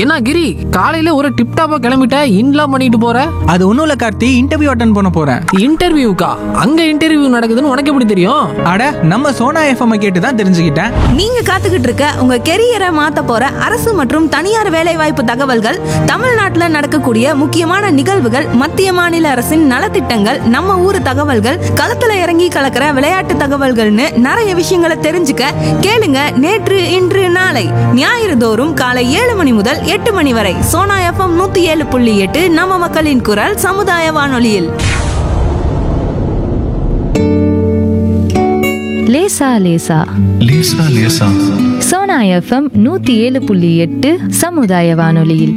என்ன கிரி காலையில ஒரு டிப் டாப்பா கிளம்பிட்ட இன்லாம் பண்ணிட்டு போற அது ஒன்றும் இல்லை கார்த்தி இன்டர்வியூ அட்டன் பண்ண போகிறேன் இன்டர்வியூக்கா அங்க இன்டர்வியூ நடக்குதுன்னு உனக்கு எப்படி தெரியும் அட நம்ம சோனா எஃப்எம் கேட்டு தான் தெரிஞ்சுக்கிட்டேன் நீங்க காத்துக்கிட்டு இருக்க உங்க கெரியரை மாத்த போற அரசு மற்றும் தனியார் வேலைவாய்ப்பு தகவல்கள் தமிழ்நாட்டுல நடக்கக்கூடிய முக்கியமான நிகழ்வுகள் மத்திய மாநில அரசின் நலத்திட்டங்கள் நம்ம ஊர் தகவல்கள் களத்துல இறங்கி கலக்கிற விளையாட்டு தகவல்கள்னு நிறைய விஷயங்களை தெரிஞ்சுக்க கேளுங்க நேற்று இன்று நாளை ஞாயிறு தோறும் காலை ஏழு மணி முதல் எட்டு மணி வரை சோனா எஃப்எம் நூத்தி ஏழு புள்ளி எட்டு நம்ம மக்களின் குரல் சமுதாய வானொலியில் லேசா லேசா லேசா லேசா சோனா எஃப்எம் நூத்தி ஏழு புள்ளி எட்டு சமுதாய வானொலியில்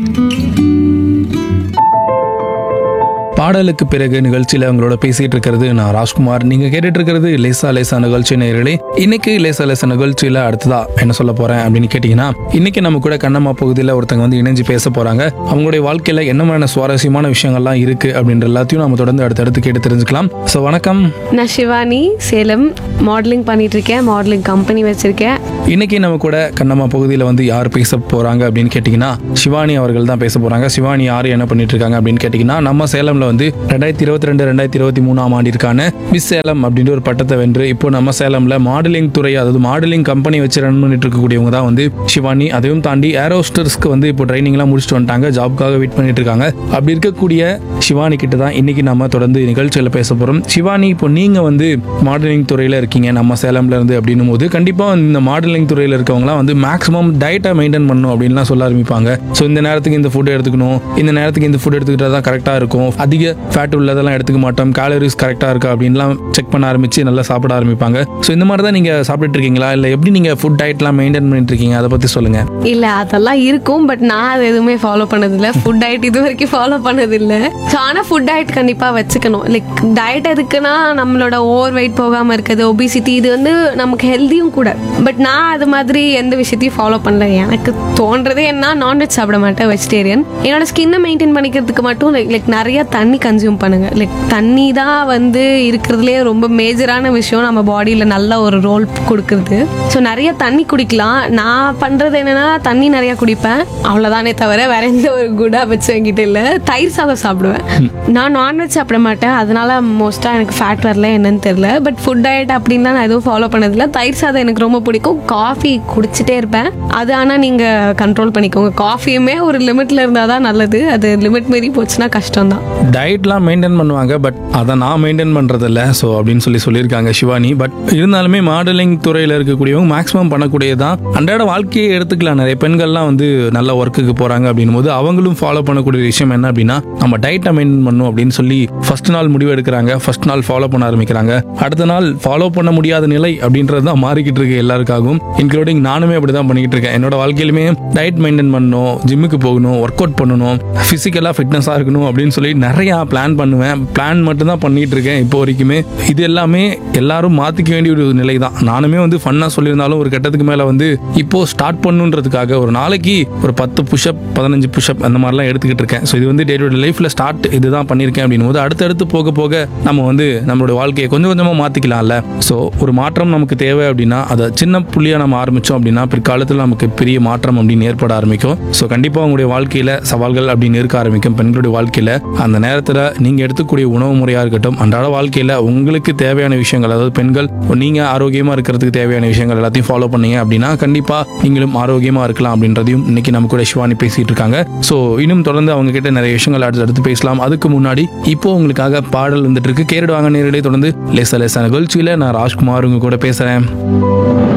பாடலுக்கு பிறகு நிகழ்ச்சியில உங்களோட பேசிட்டு இருக்கிறது நான் ராஜ்குமார் நீங்க கேட்டுட்டு இருக்கிறது லேசா லேசா நிகழ்ச்சி நேயர்களே இன்னைக்கு லேசா லேசா நிகழ்ச்சியில அடுத்ததா என்ன சொல்ல போறேன் அப்படின்னு கேட்டீங்கன்னா இன்னைக்கு நம்ம கூட கண்ணம்மா பகுதியில் ஒருத்தங்க வந்து இணைஞ்சு பேச போறாங்க அவங்களுடைய வாழ்க்கையில என்ன மாதிரியான சுவாரஸ்யமான விஷயங்கள்லாம் இருக்கு அப்படின்ற எல்லாத்தையும் நம்ம தொடர்ந்து அடுத்தடுத்து கேட்டு தெரிஞ்சுக்கலாம் ஸோ வணக்கம் நான் சிவானி சேலம் மாடலிங் பண்ணிட்டு இருக்கேன் மாடலிங் கம்பெனி வச்சிருக்கேன் இன்னைக்கு நம்ம கூட கண்ணம்மா பகுதியில் வந்து யார் பேச போறாங்க அப்படின்னு கேட்டிங்கன்னா சிவானி அவர்கள் தான் பேச போறாங்க சிவானி யார் என்ன பண்ணிட்டு இருக்காங்க அப்படின்னு கேட்டிங்கன்னா நம்ம சேலம்ல வந்து ரெண்டாயிரத்தி இருபத்தி ரெண்டு ரெண்டாயிரத்தி இருபத்தி மூணாம் ஆண்டிற்கான மிஸ் சேலம் அப்படின்ற ஒரு பட்டத்தை வென்று இப்போ நம்ம சேலம்ல மாடலிங் துறை அதாவது மாடலிங் கம்பெனி வச்சு ரன் பண்ணிட்டு இருக்கக்கூடியவங்க தான் வந்து சிவானி அதையும் தாண்டி ஏரோஸ்டர்ஸ்க்கு வந்து இப்போ ட்ரைனிங்லாம் முடிச்சுட்டு வந்துட்டாங்க ஜாப்க்காக வெயிட் பண்ணிட்டு இருக்காங்க அப்படி இருக்கக்கூடிய சிவானி கிட்ட தான் இன்னைக்கு நம்ம தொடர்ந்து நிகழ்ச்சியில் பேச போறோம் சிவானி இப்போ நீங்க வந்து மாடலிங் துறையில இருக்கீங்க நம்ம சேலம்ல இருந்து அப்படின்னும் போது கண்டிப்பா இந்த மாடலிங் துறையில இருக்கவங்கலாம் வந்து மேக்ஸிமம் டயட்டை மெயின்டைன் பண்ணணும் அப்படின்லாம் சொல்ல ஆரம்பிப்பாங்க ஸோ இந்த நேரத்துக்கு இந்த ஃபுட் எடுத்துக்கணும் இந்த நேரத்துக்கு இந்த ஃபுட் எடுத்துக்கிட்டா தான் கரெக்டாக இருக்கும் அதிக ஃபேட் உள்ளதெல்லாம் எடுத்துக்க மாட்டோம் கேலரிஸ் கரெக்டாக இருக்கா அப்படின்லாம் செக் பண்ண ஆரம்பிச்சு நல்லா சாப்பிட ஆரம்பிப்பாங்க ஸோ இந்த மாதிரி தான் நீங்க சாப்பிட்டுட்டு இருக்கீங்களா இல்லை எப்படி நீங்க ஃபுட் டயட்லாம் மெயின்டைன் பண்ணிட்டு இருக்கீங்க அதை பத்தி சொல்லுங்க இல்ல அதெல்லாம் இருக்கும் பட் நான் அது எதுவுமே ஃபாலோ பண்ணதில்ல ஃபுட் டயட் இது வரைக்கும் ஃபாலோ பண்ணதில்ல ஸோ ஆனால் ஃபுட் டயட் கண்டிப்பா வச்சுக்கணும் லைக் டயட் எதுக்குன்னா நம்மளோட ஓவர் வெயிட் போகாம இருக்குது ஒபிசிட்டி இது வந்து நமக்கு ஹெல்தியும் கூட பட் நான் அது மாதிரி எந்த விஷயத்தையும் ஃபாலோ பண்ணல எனக்கு தோன்றதே என்ன நான்வெஜ் சாப்பிட மாட்டேன் வெஜிடேரியன் என்னோட ஸ்கின்னை மெயின்டைன் பண்ணிக்கிறதுக்கு மட்டும் லைக் லைக் நிறைய தண்ணி கன்சியூம் பண்ணுங்க லைக் தண்ணி தான் வந்து இருக்கிறதுலே ரொம்ப மேஜரான விஷயம் நம்ம பாடியில் நல்ல ஒரு ரோல் கொடுக்குறது ஸோ நிறைய தண்ணி குடிக்கலாம் நான் பண்றது என்னன்னா தண்ணி நிறைய குடிப்பேன் அவ்வளோதானே தவிர வேற எந்த ஒரு குட் ஹேபிட்ஸ் என்கிட்ட இல்லை தயிர் சாதம் சாப்பிடுவேன் நான் நான்வெஜ் சாப்பிட மாட்டேன் அதனால மோஸ்டா எனக்கு ஃபேட் வரல என்னன்னு தெரியல பட் ஃபுட் டயட் அப்படின்லாம் நான் எதுவும் ஃபாலோ பண்ணதில்ல தயிர் சாதம் எனக்கு ரொம்ப பிடிக்கும் காஃபி குடிச்சிட்டே இருப்பேன் அது ஆனால் நீங்க கண்ட்ரோல் பண்ணிக்கோங்க காஃபியுமே ஒரு லிமிட்ல இருந்தால் தான் நல்லது அது லிமிட் மீறி போச்சுன்னா கஷ்டம் தான் டயட்லாம் மெயின்டைன் பண்ணுவாங்க பட் அதை நான் மெயின்டைன் பண்றதில்ல ஸோ அப்படின்னு சொல்லி சொல்லியிருக்காங்க சிவானி பட் இருந்தாலுமே மாடலிங் துறையில் இருக்கக்கூடியவங்க மேக்ஸிமம் பண்ணக்கூடியதான் அன்றாட வாழ்க்கையை எடுத்துக்கலாம் நிறைய பெண்கள்லாம் வந்து நல்ல ஒர்க்குக்கு போறாங்க அப்படின்னும் போது அவங்களும் ஃபாலோ பண்ணக்கூடிய விஷயம் என்ன அப்படின்னா நம்ம டயட்டை மெயின்டைன் பண்ணணும் அப்படின்னு சொல்லி ஃபர்ஸ்ட் நாள் முடிவு எடுக்கிறாங்க ஃபர்ஸ்ட் நாள் ஃபாலோ பண்ண ஆரம்பிக்கிறாங்க அடுத்த நாள் ஃபாலோ பண்ண முடியாத நிலை அப்படின்றது தான் மாறிக்கிட்டு இருக்கு எல்லாருக்காகவும் இன்க்ளூடிங் நானுமே அப்படி தான் பண்ணிக்கிட்டு இருக்கேன் என்னோட வாழ்க்கையிலுமே டயட் மெயின்டைன் பண்ணணும் ஜிம்முக்கு போகணும் ஒர்க் அவுட் பண்ணணும் ஃபிசிக்கலாக ஃபிட்னஸாக இருக்கணும் அப்படின்னு சொல்லி நிறையா பிளான் பண்ணுவேன் பிளான் மட்டும் தான் பண்ணிட்டு இருக்கேன் இப்போ வரைக்குமே இது எல்லாமே எல்லாரும் மாற்றிக்க வேண்டிய ஒரு நிலை தான் நானுமே வந்து ஃபன்னாக சொல்லியிருந்தாலும் ஒரு கட்டத்துக்கு மேலே வந்து இப்போ ஸ்டார்ட் பண்ணுன்றதுக்காக ஒரு நாளைக்கு ஒரு பத்து புஷ்அப் பதினஞ்சு புஷ்அப் அந்த மாதிரிலாம் எடுத்துக்கிட்டு இருக்கேன் ஸோ இது வந்து டே டு டே லைஃப்பில் ஸ்டார்ட் இதுதான் பண்ணியிருக்கேன் அப்படின்னும் போது அடுத்தடுத்து போக போக நம்ம வந்து நம்மளோட வாழ்க்கையை கொஞ்சம் கொஞ்சமாக மாற்றிக்கலாம்ல ஸோ ஒரு மாற்றம் நமக்கு தேவை அப்படின்னா அதை சின்ன புள்ளியாக நம்ம ஆரம்பித்தோம் அப்படின்னா பிற்காலத்தில் நமக்கு பெரிய மாற்றம் அப்படின்னு ஏற்பட ஆரம்பிக்கும் ஸோ கண்டிப்பாக உங்களுடைய வாழ்க்கையில் சவால்கள் அப்படின்னு இருக்க ஆரம்பிக்கும் பெண்களுடைய வாழ்க்கையில் அந்த நேரத்தில் நீங்கள் எடுத்துக்கூடிய உணவு முறையாக இருக்கட்டும் அன்றாட வாழ்க்கையில் உங்களுக்கு தேவையான விஷயங்கள் அதாவது பெண்கள் நீங்கள் ஆரோக்கியமாக இருக்கிறதுக்கு தேவையான விஷயங்கள் எல்லாத்தையும் ஃபாலோ பண்ணீங்க அப்படின்னா கண்டிப்பாக நீங்களும் ஆரோக்கியமாக இருக்கலாம் அப்படின்றதையும் இன்னைக்கு நம்ம கூட சிவானி பேசிட்டு இருக்காங்க ஸோ இன்னும் தொடர்ந்து அவங்க கிட்ட நிறைய விஷயங்கள் அடுத்து அடுத்து பேசலாம் அதுக்கு முன்னாடி இப்போ உங்களுக்காக பாடல் வந்துட்டு இருக்கு கேரடு வாங்க நேரடியே தொடர்ந்து லேசா லேசா நிகழ்ச்சியில் நான் ராஜ்குமார் உங்க கூட பேசுகிறேன்